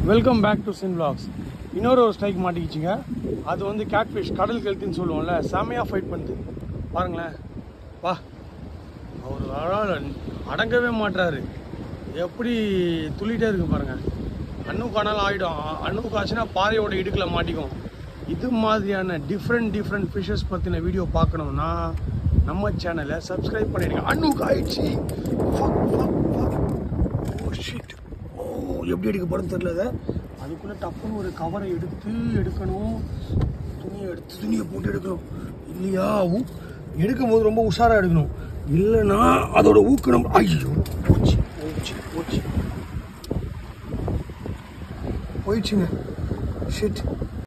Welcome back to சின் vlogs இன்னொரு ஒரு ஸ்ட்ரைக் மாட்டிக்கிச்சுங்க அது வந்து கேட்ஃபிஷ் கடல் கழுத்துன்னு சொல்லுவோம்ல செமையாக ஃபைட் பண்ணுது பாருங்களேன் வா அவர் அழகாக அடங்கவே மாட்டுறாரு எப்படி துள்ளிட்டே இருக்கு பாருங்க அண்ணுக்கு ஆனாலும் ஆகிடும் அண்ணுக்கு ஆச்சுன்னா பாறையோட இடுக்கில் மாட்டிக்கும் இது மாதிரியான டிஃப்ரெண்ட் டிஃப்ரெண்ட் ஃபிஷஸ் பற்றின வீடியோ பார்க்கணும்னா நம்ம சேனலை சப்ஸ்கிரைப் பண்ணிடுங்க அண்ணுக்கு ஆயிடுச்சு Fuck, fuck, fuck. Oh, shit. ஓ எப்படி எடுக்க போறேன்னு தெரியல அதை அதுக்குள்ளே டப்புன்னு ஒரு கவரை எடுத்து எடுக்கணும் துணியை எடுத்து துணியை போட்டு எடுக்கணும் இல்லையா ஊ எடுக்கும் போது ரொம்ப உஷாராக எடுக்கணும் இல்லைன்னா அதோட ஊக்கணும் ஐயோ போச்சு போச்சு போச்சு போயிடுச்சுங்க ஷிட்